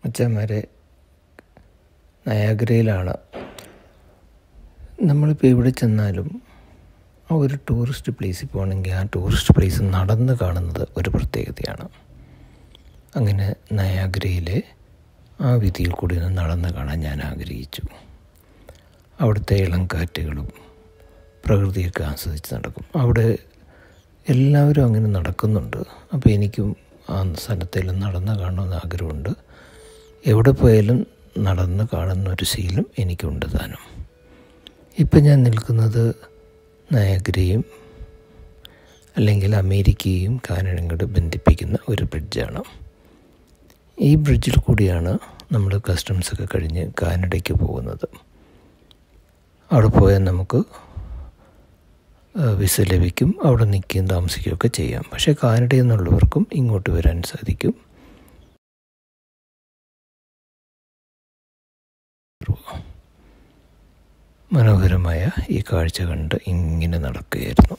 അച്ഛന്മാരെ നയാഗ്രയിലാണ് നമ്മളിപ്പോൾ എവിടെ ചെന്നാലും ആ ഒരു ടൂറിസ്റ്റ് പ്ലേസിൽ പോകണമെങ്കിൽ ആ ടൂറിസ്റ്റ് പ്ലേസ് നടന്ന് കാണുന്നത് ഒരു പ്രത്യേകതയാണ് അങ്ങനെ നയാഗ്രയിലെ ആ വീതിയിൽ കൂടി ഒന്ന് നടന്ന് കാണാൻ ഞാൻ ആഗ്രഹിച്ചു അവിടുത്തെ ഇളം കാറ്റുകളും പ്രകൃതിയൊക്കെ ആസ്വദിച്ച് നടക്കും അവിടെ എല്ലാവരും അങ്ങനെ നടക്കുന്നുണ്ട് അപ്പോൾ എനിക്കും ആ സ്ഥലത്തെല്ലാം നടന്ന് കാണണമെന്ന് ആഗ്രഹമുണ്ട് എവിടെ പോയാലും നടന്ന് കാണുന്ന ഒരു ശീലം എനിക്കുണ്ട് താനും ഇപ്പം ഞാൻ നിൽക്കുന്നത് നയഗ്രയും അല്ലെങ്കിൽ അമേരിക്കയും കാനഡയും കൂടെ ബന്ധിപ്പിക്കുന്ന ഒരു ബ്രിഡ്ജാണ് ഈ ബ്രിഡ്ജിൽ കൂടിയാണ് നമ്മൾ കസ്റ്റംസ് ഒക്കെ കഴിഞ്ഞ് കാനഡയ്ക്ക് പോകുന്നത് അവിടെ പോയാൽ നമുക്ക് വിസ ലഭിക്കും അവിടെ നിൽക്കുകയും താമസിക്കുകയൊക്കെ ചെയ്യാം പക്ഷേ കാനഡയിൽ നിന്നുള്ളവർക്കും ഇങ്ങോട്ട് വരാൻ സാധിക്കും മനോഹരമായ ഈ കാഴ്ച കണ്ട് ഇങ്ങനെ നടക്കുകയായിരുന്നു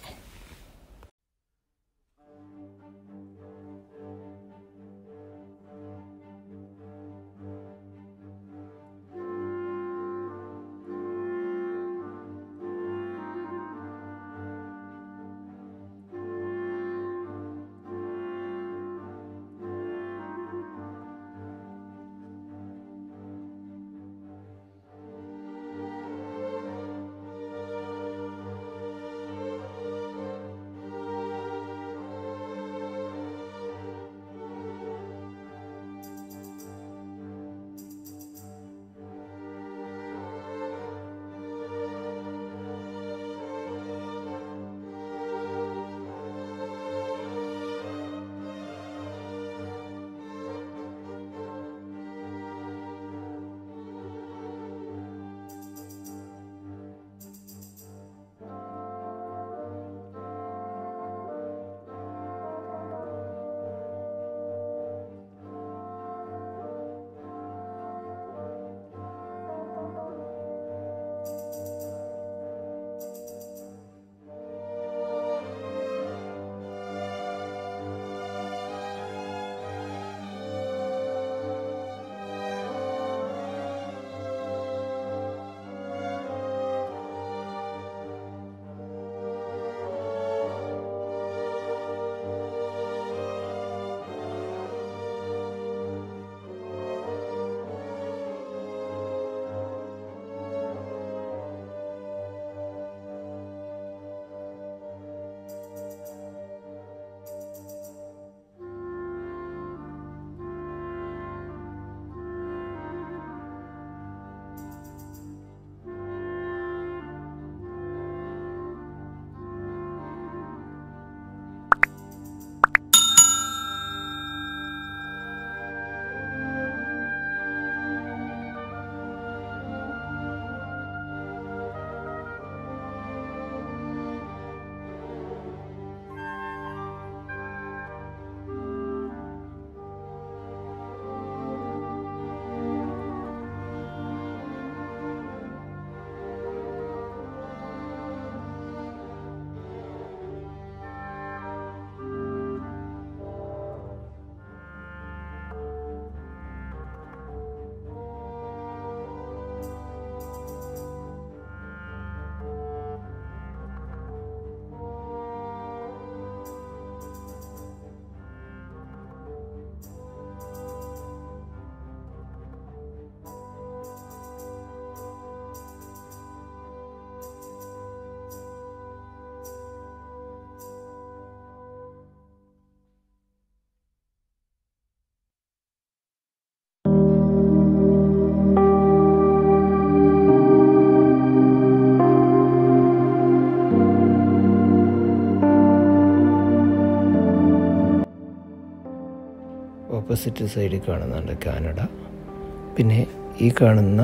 ഓപ്പോസിറ്റ് സൈഡിൽ കാണുന്നുണ്ട് കാനഡ പിന്നെ ഈ കാണുന്ന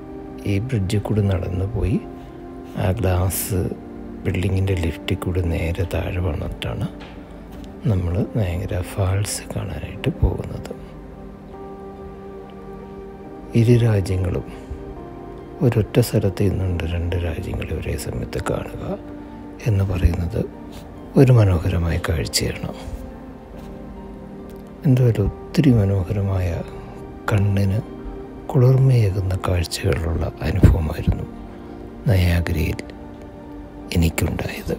ഈ ബ്രിഡ്ജിൽ കൂടി നടന്നു പോയി ആ ഗ്ലാസ് ബിൽഡിങ്ങിൻ്റെ ലിഫ്റ്റിൽ കൂടി നേരെ താഴെ വന്നിട്ടാണ് നമ്മൾ നയങ്കര ഫാൾസ് കാണാനായിട്ട് പോകുന്നത് ഇരു രാജ്യങ്ങളും ഒരൊറ്റ സ്ഥലത്ത് നിന്നുണ്ട് രണ്ട് രാജ്യങ്ങളെ ഒരേ സമയത്ത് കാണുക എന്ന് പറയുന്നത് ഒരു മനോഹരമായ കാഴ്ചയാണ് എന്തായാലും ഒത്തിരി മനോഹരമായ കണ്ണിന് കുളിർമയേകുന്ന കാഴ്ചകളുള്ള അനുഭവമായിരുന്നു നയാഗ്രയിൽ എനിക്കുണ്ടായത്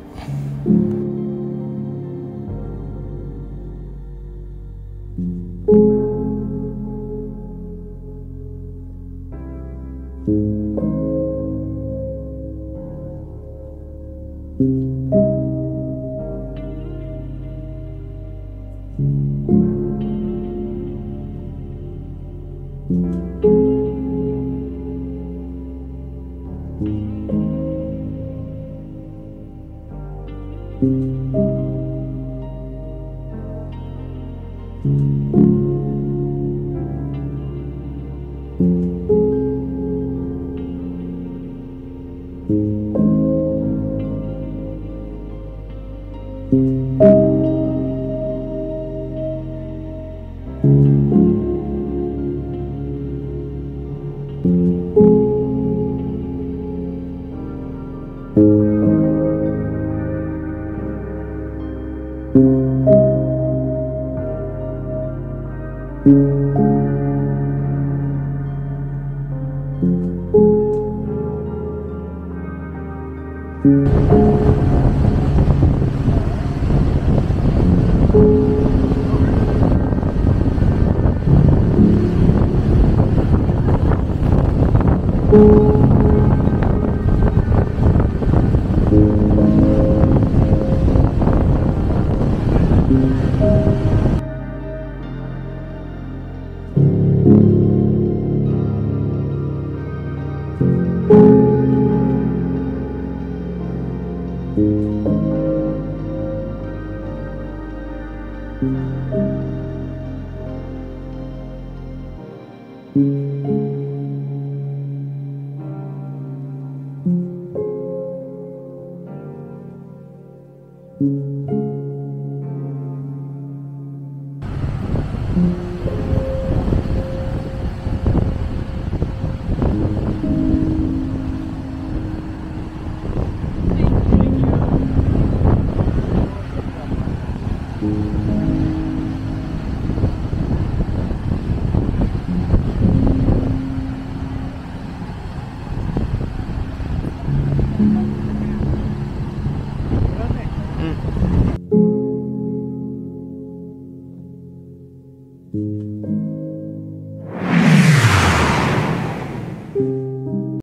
thank you